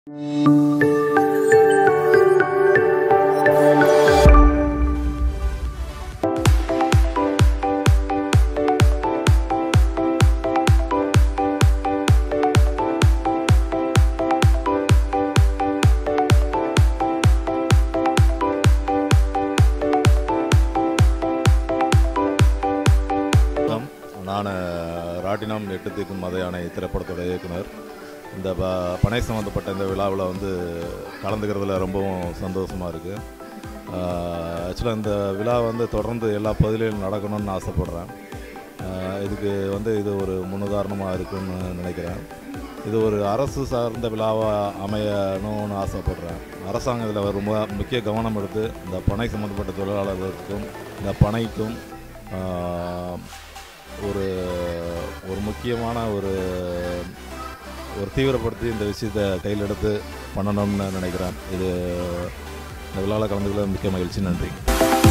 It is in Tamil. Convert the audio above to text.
வணக்கம் நான் ராட்டினம் எட்டு தீக்கும் மத யானை திரைப்படத்தோட இயக்குனர் இந்த ப பனை சம்மந்தப்பட்ட இந்த விழாவில் வந்து கலந்துக்கிறதுல ரொம்பவும் சந்தோஷமாக இருக்குது ஆக்சுவலாக இந்த விழா வந்து தொடர்ந்து எல்லா பகுதியிலும் நடக்கணும்னு ஆசைப்பட்றேன் ஆஹ் இதுக்கு வந்து இது ஒரு முன்னுதாரணமாக இருக்குன்னு நினைக்கிறேன் இது ஒரு அரசு சார்ந்த விழாவாக அமையணும்னு ஆசைப்பட்றேன் அரசாங்கம் இதில் ரொம்ப முக்கிய கவனம் எடுத்து இந்த பனை சம்மந்தப்பட்ட தொழிலாளர்களுக்கும் இந்த பனைக்கும் ஆஹ், ஒரு ஒரு முக்கியமான ஒரு ஒரு தீவிரப்படுத்தி இந்த விஷயத்தை கையில் எடுத்து பண்ணணும்னு நினைக்கிறேன் இது இந்த விழாவில் கலந்துக்கல மிக்க மகிழ்ச்சி நன்றி